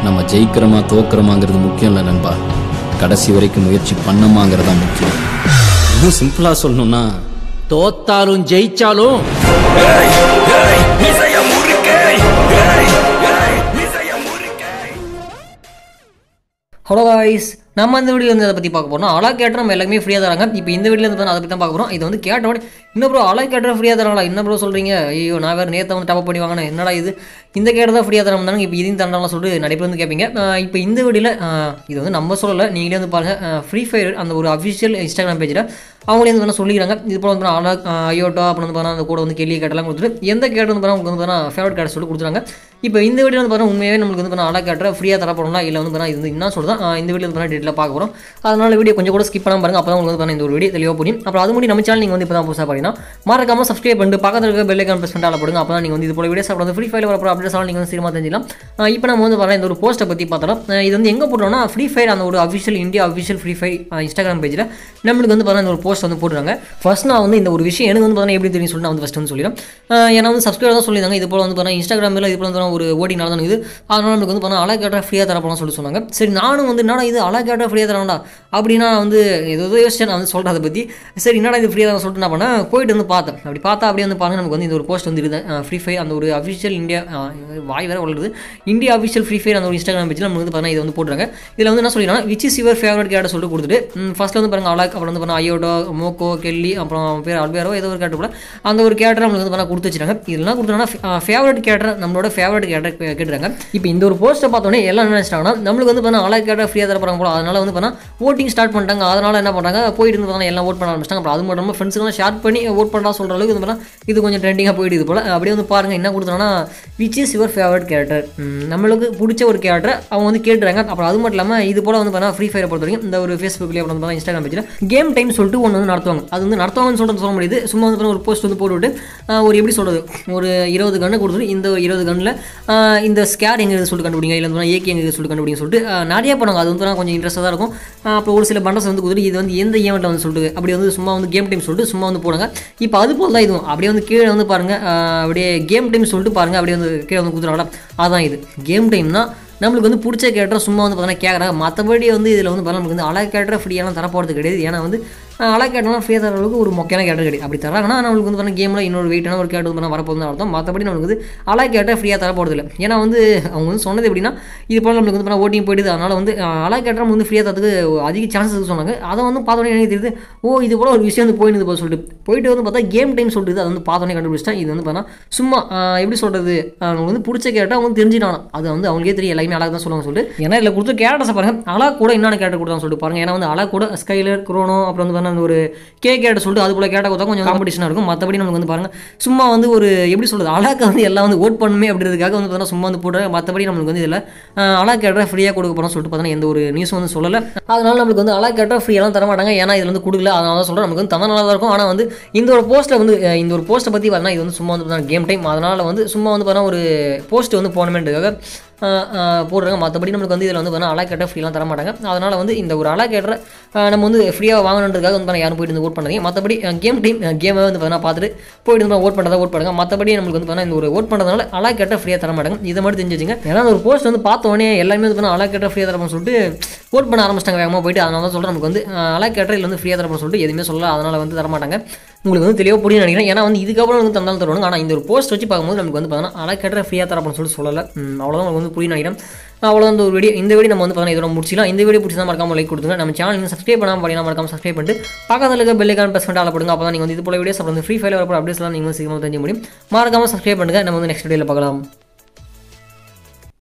நம்ம ஜெயிக்கிறோமா தோக்குறோமாங்கிறது முக்கியம் இல்லை நண்பா கடைசி வரைக்கும் முயற்சி பண்ணமாங்கிறது தான் முக்கியம் இன்னும் சிம்பிளாக சொல்லணும்னா தோத்தாலும் ஜெயிச்சாலும் ஹலோ காய்ஸ் நம்ம இந்த வீடியோ வந்து அதை பற்றி பார்க்க போறோம் அலா கேட்டர் நம்ம எல்லாமே ஃப்ரீயாக தராங்க இப்போ இந்த வீடியோ வந்து அதை பற்றி தான் பார்க்க போகிறோம் இது வந்து கேட்ட உடனே இன்னும் ப்ரோ அலா கேட்டர் ஃப்ரீயாக தராங்களா என்ன ப்ரோ சொல்கிறீங்க ஐயோ நான் வேறு நேற்று வந்து டப் பண்ணி வாங்கினேன் என்னடா இது இந்த கேட்டர் தான் ஃப்ரீயாக தரம் தானே இப்போ இதையும் தரலாம் சொல்லிட்டு நிறைய பேர் வந்து கேட்பீங்க ஆஹ் இப்போ இந்த வீடியோவில் இது வந்து நம்ம சொல்லலை நீங்களே வந்து பாருங்கள் ஃப்ரீ ஃபயர் அந்த ஒரு அஃபிஷியல் இன்ஸ்டாகிராம் பேஜில் அவங்களே வந்து வேணா சொல்லிக்கிறாங்க இது போல் வந்து அலா ஐயோட்டா அப்புறம் வந்து பார்த்தா அந்த கூட வந்து கேள்வி கேட்டெல்லாம் கொடுத்துட்டு எந்த கேட்டு வந்து பார்த்தா உங்களுக்கு வந்து பார்த்தா ஃபேவரட் கேட் சொல்லி கொடுத்துறாங்க இப்போ இந்த வீடியோ வந்து பார்த்தா உண்மையாகவே நம்மளுக்கு வந்து பார்த்தா அலா கேட்டரை ஃப்ரீயாக தர போகிறோம்னா இல்லை வந்து பார்த்தா இது வந்து என்ன சொல்லுதான் இந்த வீடியோ வந்து பார்த்தா டீட்டெயிலாக பார்க்க போகிறோம் அதனால வீடியோ கொஞ்சம் கூட ஸ்கிப் பண்ணாம பாருங்க அப்போ தான் உங்களுக்கு வந்து பார்த்தா இந்த ஒரு வீடியோ தெளிவாக புரியும் அப்புறம் அது முடி நம்ம சேனல் நீங்கள் வந்து இப்போ தான் புதுசாக பார்த்தீங்கன்னா மறக்காம சப்ஸ்கிரைப் பண்ணிட்டு பக்கத்தில் இருக்க பெல் ஐக்கான் ப்ரெஸ் பண்ணி போடுங்க அப்போ தான் நீங்கள் வந்து இது போல வீடியோஸ் அப்புறம் வந்து ஃப்ரீ ஃபயர் வரப்போ அப்டேட்ஸ் நீங்கள் வந்து சீக்கிரமாக தெரிஞ்சிக்கலாம் ஆஹ் இப்போ நம்ம வந்து பார்த்தா இந்த ஒரு போஸ்ட்டை பற்றி பார்த்தோம் இது வந்து எங்கே போட்டோம்னா ஃப்ரீ ஃபயர் அந்த ஒரு official India official free fire Instagram பேஜில் நம்மளுக்கு வந்து பார்த்தா இந்த ஒரு போஸ்ட் வந்து போட்டுருக்காங்க ஃபர்ஸ்ட் நான் வந்து இந்த ஒரு விஷயம் எனக்கு வந்து பார்த்தா எப்படி தெரியும் சொல்லி நான் வந்து ஃபஸ்ட் வந்து சொல்லிடுறேன் ஆஹ் ஏன்னா வந்து சப்ஸ்கிரைபர் தான் சொல்லியிருந்தாங்க இது போல் வந்து பார்த்தா இன்ஸ்டாகிராமில் இது போல வந்து பார்த்தா ஒரு ஓட்டிங் நடந்துருக்குது அதனால நம்மளுக்கு வந்து பார்த்தா அலா கேட்டால் ஃப்ரீயாக தரப்போம் சொல்லி சொன்னாங்க சரி நானும் வந்து என்னடா இது அலா கேட்டால் ஃப்ரீயாக தரான்டா அப்படின்னா நான் வந்து ஏதோ யோசிச்சேன் நான் வந்து சொல்கிறேன் அதை பற்றி சரி என்னடா இது ஃப்ரீயாக சொல்லிட்டு என்ன பண்ணேன் போயிட்டு வந்து பார்த்தேன் அப்படி பார்த்தா அப்படியே வந்து பாருங்க நமக்கு வந்து இந்த ஒரு போஸ்ட் வந்து இருக்குது ஃப்ரீ ஃபயர் அந்த ஒரு அஃபிஷியல் இந்தியா வாய் வேறு வளருது இந்தியா அஃபிஷியல் ஃப்ரீ ஃபயர் அந்த ஒரு இன்ஸ்டாகிராம் பேஜில் நம்ம வந்து பார்த்தா இது வந்து போட்டுருங்க இதில் வந்து என்ன சொல்லிடுறாங்க விச் இஸ் யுவர் ஃபேவரட் கேட்டை சொல்லிட்டு கொடுத்துட்டு ஃபஸ்ட்டில் வந்து பாருங்க அலாக் அப்புறம் வந்து பாருங்க ஐயோடோ மோக்கோ கெல்லி அப்புறம் அவன் பேர் அல்பேரோ ஏதோ ஒரு கேட்டர் கூட அந்த ஒரு கேட்டர் நம்மளுக்கு வந்து பாருங்க கொடுத்து வச்சிருக்காங்க இதெல்லாம் கொடுத்தாங்கன்னா ஃபேவரட் கேட்டர் நம்மளோட ஃபேவரட் கேட்டர் கேட்டுருக்காங்க இப்போ இந்த ஒரு போஸ்ட்டை பார்த்தோன்னே எல்லாம் என்ன நினைச்சிட்டாங்கன்னா நம்மளுக்கு வந்து பார்த்தா அலாக் கேட்டர் ஃப்ரீயாக தர போகிறாங்க போல அதனால வந்து பார்த்தா ஓட்டிங் ஸ்டார்ட் பண்ணிட்டாங்க அதனால என்ன பண்ணுறாங்க போயிட்டு இருந்து பார்த்தா எல்லாம் ஓட் பண்ண ஆரம்பிச்சிட்டாங்க அப்புறம் அது மட்டும் இல்லாமல் ஃப்ரெண்ட்ஸுக்கு ஷேர் பண்ணி ஓட் பண்ணலாம் சொல்கிற அளவுக்கு வந்து பார்த்தா இது கொஞ்சம் ட்ரெண்டிங்காக போயிட்டு இது போல் அப்படியே வந்து பாருங்கள் என்ன கொடுத்தாங்கன்னா which is your favourite character நம்மளுக்கு பிடிச்ச ஒரு கேரக்டர் அவங்க வந்து கேட்டுறாங்க அப்புறம் அது மட்டும் இல்லாமல் இது போல் வந்து பார்த்தா ஃப்ரீ ஃபயரை பொறுத்த வரைக்கும் இந்த ஒரு ஃபேஸ்புக்லேயே அப்புறம் வந்து இன்ஸ்டாகிராம் பேஜில் கேம் டைம் சொல்லிட்டு ஒன்று வந்து நடத்துவாங்க அது வந்து நடத்துவாங்கன்னு சொல்கிறது சொல்ல முடியுது சும்மா வந்து பாத்தா ஒரு போஸ்ட் வந்து போட்டுவிட்டு ஆஹ் ஒரு எப்படி சொல்கிறது ஒரு இருபது கன்று கொடுத்துட்டு இந்த இருபது கன்னில் இந்த ஸ்கேர் எங்கே இருக்குது சொல்லிட்டு கண்டுபிடிங்க இல்லை வந்து ஏகே எங்கே இருக்குது சொல்லிட்டு கண்டுபிடிங்க சொல்லிட்டு ஆஹ் நிறைய பண்ணுவாங்க அது வந்து கொஞ்சம் இன்ட்ரெஸ்ட்டாக தான் இருக்கும் ஆஹ் அப்புறம் ஒரு சில பண்டஸ் வந்து கொடுத்துட்டு இது வந்து எந்த ஈவெண்ட்டில் வந்து சொல்லிட்டு அப்படி வந்து சும்மா வந்து கேம் டைம் சொல்லிட்டு சும்மா வந்து போடுங்க இப்போ அது போல் தான் இதுவும் அப்படியே வந்து கீழே வந்து பாருங்கள் அப்படியே கேம் டைம் சொல்லிட்டு பாருங்கள் அப்படியே வந்து கீழே வந்து கொடுத்துருவாங்களா அதான் இது கேம் டைம்னா நம்மளுக்கு வந்து பிடிச்ச கேரக்டர் சும்மா வந்து பார்த்தீங்கன்னா கேட்குறாங்க மற்றபடி வந்து இதில் வந்து பார்த்தா நமக்கு வந்து அழகு கேரக்டர் ஃப்ரீயெல்லாம் தரப்போகிறது கிடையாது ஏன்னா வந்து அழகு கேட்டலாம் ஃப்ரீயாக தர அளவுக்கு ஒரு மொக்கையான கேரக்டர் கிடையாது அப்படி தராங்கன்னா நம்மளுக்கு வந்து பார்த்தா கேமில் இன்னொரு வெயிட்டான ஒரு கேரக்டர் வந்து வரப்போகுதுன்னு அர்த்தம் மற்றபடி நம்மளுக்கு வந்து அழகு கேரக்டர் ஃப்ரீயாக தரப்போகிறது இல்லை ஏன்னா வந்து அவங்க வந்து சொன்னது எப்படின்னா இது போல் நம்மளுக்கு வந்து பார்த்தா ஓட்டிங் போயிடுது அதனால் வந்து அழகு கேரக்டர் வந்து ஃப்ரீயாக தரதுக்கு அதிக சான்சஸ் சொன்னாங்க அதை வந்து பார்த்தோன்னே எனக்கு தெரியுது ஓ இது போல் ஒரு விஷயம் வந்து போயிடுது போல் சொல்லிட்டு போயிட்டு வந்து பார்த்தா கேம் டைம் சொல்லிட்டு அது வந்து பார்த்தோன்னே கண்டுபிடிச்சிட்டேன் இது வந்து பார்த்தா சும்மா ஆஹ் எப்படி சொல்கிறது அவங்களுக்கு வந்து பிடிச்ச கேரக்டர் அவங்க தெரிஞ்சுட்டாங்க அது வந்து அவங்களுக்கே தெரியும் எல்லாமே அழகாக தான் சொல்லுவாங்க சொல்லிட்டு ஏன்னா இதில் கொடுத்த கேரக்டர்ஸை பாருங்க அழகா கூட என்னென்ன கேரக்டர் கொடுத்தாங்க சொல்லிட்டு பாருங்க ஏன்னா வந்து அழகா கூட ஸ்கைலர் குரோனோ அப்புறம் வந்து பாருங்க அந்த ஒரு கே கேரக்டர் சொல்லிட்டு அது போல கேரக்டர் கொடுத்தா கொஞ்சம் காம்படிஷனாக இருக்கும் மற்றபடி நமக்கு வந்து பாருங்க சும்மா வந்து ஒரு எப்படி சொல்கிறது அழகா வந்து எல்லாம் வந்து ஓட் பண்ணுமே அப்படின்றதுக்காக வந்து பார்த்தா சும்மா வந்து போட்டு மற்றபடி நம்மளுக்கு வந்து இதில் அழகா கேரக்டர் ஃப்ரீயாக கொடுக்க போகிறோம் சொல்லிட்டு பார்த்தா எந்த ஒரு நியூஸும் வந்து சொல்லலை அதனால நம்மளுக்கு வந்து அழகா கேரக்டர் ஃப்ரீயெல்லாம் தர மாட்டாங்க ஏன்னா இதில் வந்து கொடுக்கல அதனால தான் சொல்கிறேன் நமக்கு வந்து தந்த நல்லா தான் இருக்கும் ஆனால் வந்து இந்த ஒரு போஸ்ட்டில் வந்து அஹ், இந்த ஒரு போஸ்ட்டை பற்றி பார்த்தீங்கன்னா இது வந்து சும்மா வந்து கேம் டைம் அதனால் வந்து சும்மா வந்து பார்த்தா ஒரு போஸ்ட் வந்து போனமெண்ட்டுக்காக போடுறாங்க மற்றபடி நம்மளுக்கு வந்து இதில் வந்து பார்த்தா அலா கேட்டால் ஃப்ரீலாம் தர மாட்டாங்க அதனால் வந்து இந்த ஒரு அலா கேட்டரை நம்ம வந்து ஃப்ரீயாக வாங்கணுன்றதுக்காக வந்து பார்த்தா யாரும் போயிட்டு வந்து ஓட் பண்ணாதீங்க மற்றபடி கேம் டைம் கேமை வந்து பார்த்தா பார்த்துட்டு போயிட்டு வந்து ஓட் பண்ணுறதா ஓட் பண்ணுங்க மற்றபடி நம்மளுக்கு வந்து பார்த்தா இந்த ஒரு ஓட் பண்ணுறதுனால அலா கேட்டால் ஃப்ரீயாக தர மாட்டாங்க இதை மட்டும் தெரிஞ்சு வச்சுங்க ஏன்னா அந்த ஒரு போஸ்ட் வந்து பார்த்த உடனே எல்லாமே வந்து பார்த்தா அலா கேட்டால் ஃப்ரீயாக தரப்போம்னு சொல்லிட்டு ஓட் பண்ண ஆரம்பிச்சிட்டாங்க வேகமாக போயிட்டு அதனால தான் சொல்கிறேன் நமக்கு வந்து அலா கேட்டர் இல்லை வந்து ஃப்ரீயாக தரப்போம்னு சொல்லிட்டு எதுவுமே சொல்லல அதனால் வந்து தர மாட்டாங்க உங்களுக்கு வந்து தெளிவாக புரியும் நினைக்கிறேன் ஏன்னா வந்து இதுக்கப்புறம் வந்து தந்தாலும் தருவாங்க ஆனால் இந்த ஒரு போஸ்ட் வச்சு பார்க்கும்போது நமக்கு வந்து பார்த்தீங்கன்னா அலா கேட்டர் ஃப்ரீயாக தரப்போம்னு சொல்லிட்டு சொல்லலை ம், அவ்வளோதான் உங்களுக்கு வந்து புரியும் நினைக்கிறேன் அவ்வளோதான் இந்த ஒரு வீடியோ இந்த வீடியோ நம்ம வந்து பார்த்தீங்கன்னா இதோட முடிச்சிக்கலாம் இந்த வீடியோ பிடிச்சா மறக்காம லைக் கொடுத்துங்க நம்ம சேனல் நீங்கள் சப்ஸ்கிரைப் பண்ணாமல் பார்த்தீங்கன்னா மறக்காம சப்ஸ்கிரைப் பண்ணிட்டு பக்கத்தில் இருக்க பெல்லைக்கான ப்ரெஸ் பண்ணிட்டு போடுங்க அப்போ தான் நீங்கள் வந்து இது போல வீடியோஸ் அப்புறம் ஃப்ரீ ஃபயர் வரப்போ அப்டேட்ஸ்லாம் நீங்கள் வந்து சீக்கிரமாக தெரிஞ்ச முடியும் மறக்காம சப்ஸ்கிரைப் பண்ணுங்க நம்ம வந்து நெக்ஸ்ட் வீடியோவில் பார்க்கலாம்